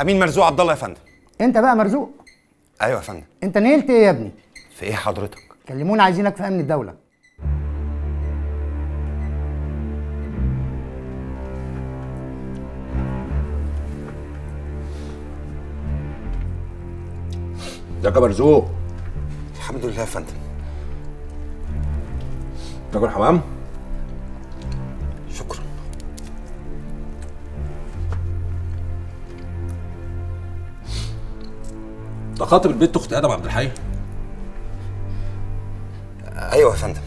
امين مرزوق عبد الله يا فندم انت بقى مرزوق ايوه يا فندم انت نيلت ايه يا ابني في ايه حضرتك كلمونا عايزينك في امن الدوله ازيك يا مرزوق الحمد لله يا فندم تاكل حمام شكرا ده خاطب البنت اخت ادم عبد الحي ايوه يا فندم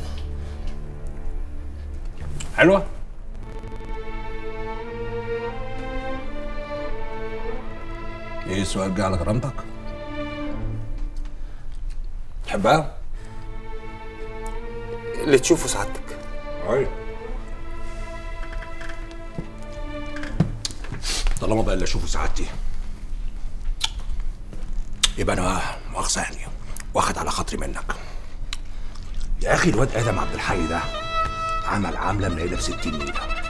حلوه ايه السؤال جه على كرامتك تحبها اللي تشوفه سعادتك ايوه طالما بقى اللي اشوفه سعادتي يبقى انا مؤاخذه يعني واخد على خاطري منك يا اخي الواد ادم عبد الحي ده عمل عامله منيله ب 60 نيله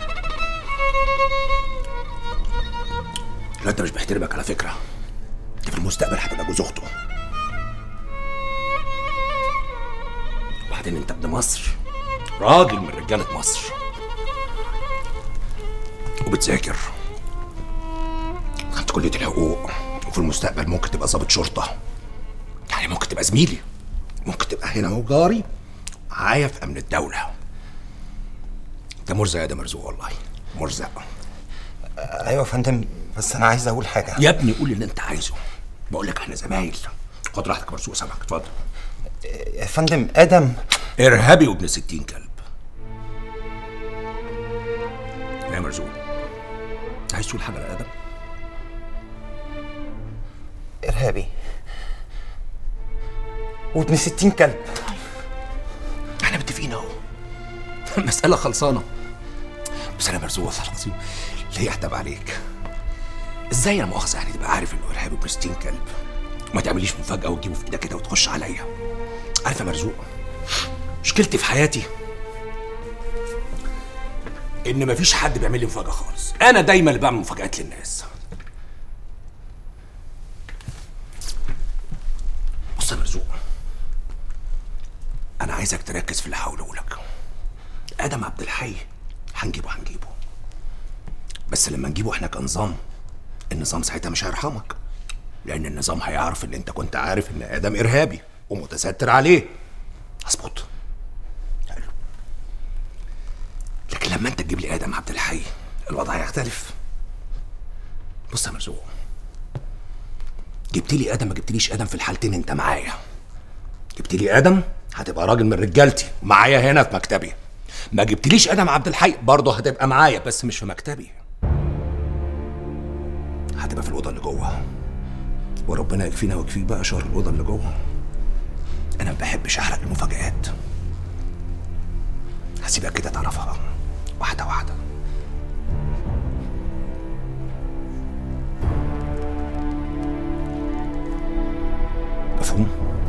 الواد ده مش بيحترمك على فكره انت في المستقبل هتبقى جوز اخته وبعدين انت ابن مصر راجل من رجاله مصر وبتذاكر دخلت كليه الحقوق وفي المستقبل ممكن تبقى ضابط شرطه يعني ممكن تبقى زميلي ممكن تبقى هنا هو جاري معايا في امن الدوله انت مرزق يا ده مرزوق والله مرزق ايوه يا فندم بس انا عايز اقول حاجه يا ابني قول اللي انت عايزه بقول لك احنا زمايل خد راحتك يا مرزوق سامعك اتفضل يا فندم ادم ارهابي وابن ستين كلب يا مرزوق عايز تقول حاجه لادم ارهابي وابن ستين كلب احنا متفقين اهو المسألة خلصانة بس أنا مرزوق والله العظيم ليه أحتب عليك إزاي أنا مؤاخذة يعني تبقى عارف إنه إرهابي ابن ستين كلب وما تعمليش مفاجأة وتجيبه في إيدك كده وتخش عليا عارف يا مرزوق مشكلتي في حياتي إن مفيش حد بيعمل لي مفاجأة خالص أنا دايما اللي بعمل مفاجآت للناس بص يا مرزوق انا عايزك تركز في اللي هقوله لك ادم عبد الحي هنجيبه هنجيبه بس لما نجيبه احنا كنظام النظام ساعتها مش هيرحمك لان النظام هيعرف ان انت كنت عارف ان ادم ارهابي ومتستر عليه اظبط حلو لكن لما انت تجيب لي ادم عبد الحي الوضع هيختلف بص يا مرزوق جبت لي ادم ما جبتليش ادم في الحالتين انت معايا جبت لي ادم هتبقى راجل من رجالتي معايا هنا في مكتبي ما جبتليش ادم عبد الحي برضه هتبقى معايا بس مش في مكتبي هتبقى في الاوضه اللي جوه وربنا يكفينا ويكفيك بقى شر الاوضه اللي جوه انا ما بحبش احرق المفاجآت هسيبك كده تعرفها واحده واحده مفهوم؟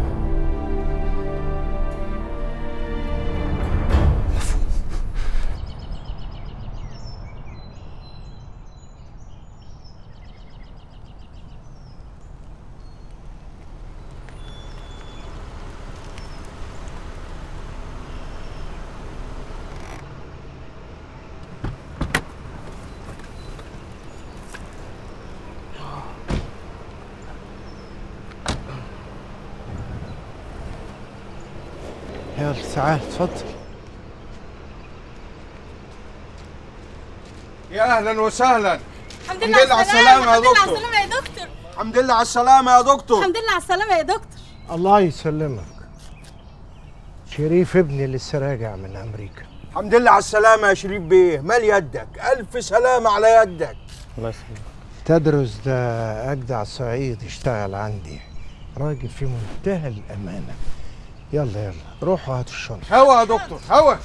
يلا تعال اتفضل يا اهلا وسهلا الحمد الحمد لله على السلامة يا الحمد لله على دكتور. السلامة يا دكتور الحمد لله على السلامة يا دكتور الحمد لله على السلامة يا دكتور الله يسلمك شريف ابني لسه راجع من امريكا الحمد لله على السلامة يا شريف بيه مال يدك ألف سلامة على يدك الله يسلمك تدرس ده اجدع صعيد اشتغل عندي راجل في منتهى الامانه يلا يلا روحوا هاتوا الشنطه هوا يا دكتور هوا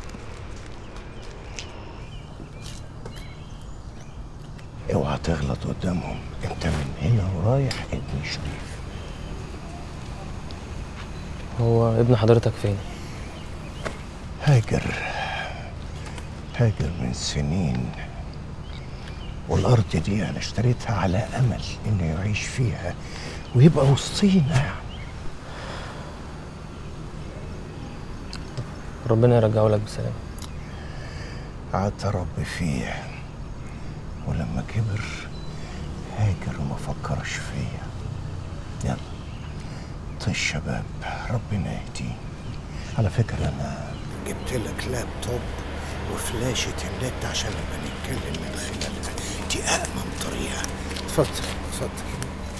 اوعى تغلط قدامهم انت من هنا ورايح ابن شريف هو ابن حضرتك فين؟ هاجر هاجر من سنين والأرض دي أنا اشتريتها على أمل إنه يعيش فيها ويبقى وسطينا يعني ربنا يرجعه لك بسلامة قعدت أربي فيه ولما كبر هاجر وما فكرش فيا يلا طيب الشباب ربنا يهديه على فكرة أنا جبت لك لابتوب وفلاشة النت عشان نبقى نتكلم من خلالها دي أأمن طريقة اتفضل اتفضل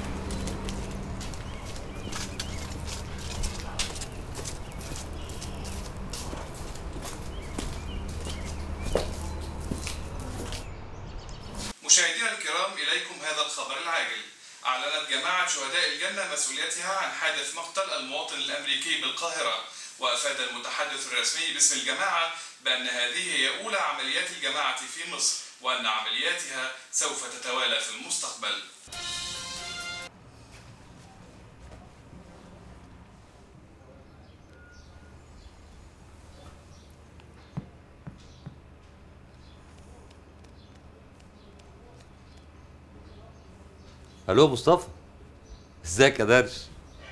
مشاهدينا الكرام إليكم هذا الخبر العاجل أعلنت جماعة شهداء الجنة مسؤوليتها عن حادث مقتل المواطن الأمريكي بالقاهرة وأفاد المتحدث الرسمي باسم الجماعة بأن هذه هي أولى عمليات الجماعة في مصر وأن عملياتها سوف تتوالى في المستقبل الو مصطفى ازيك يا درش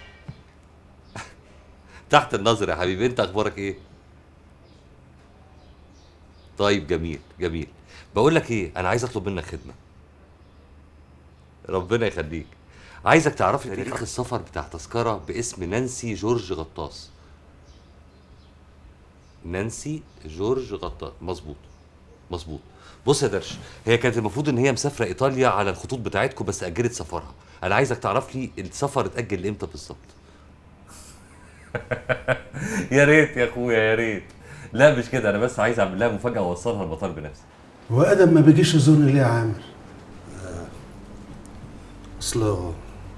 تحت النظر يا حبيبي انت اخبارك ايه طيب جميل جميل بقول لك ايه انا عايز اطلب منك خدمه ربنا يخليك عايزك تعرف لي تاريخ السفر بتاع تذكره باسم نانسي جورج غطاس نانسي جورج غطاس مظبوط مظبوط بص يا درش هي كانت المفروض ان هي مسافره ايطاليا على الخطوط بتاعتكم بس اجلت سفرها انا عايزك تعرف لي السفر اتاجل امتى بالظبط يا ريت يا اخويا يا ريت لا مش كده انا بس عايز اعمل لها مفاجاه واوصلها المطار بنفسي هو ادم ما بيجيش يزورني ليه يا عامر اصله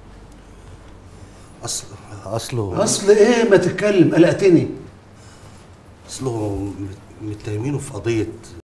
اصل اصله اصل ايه ما تتكلم قلقتني اصله متهمينه في قضيه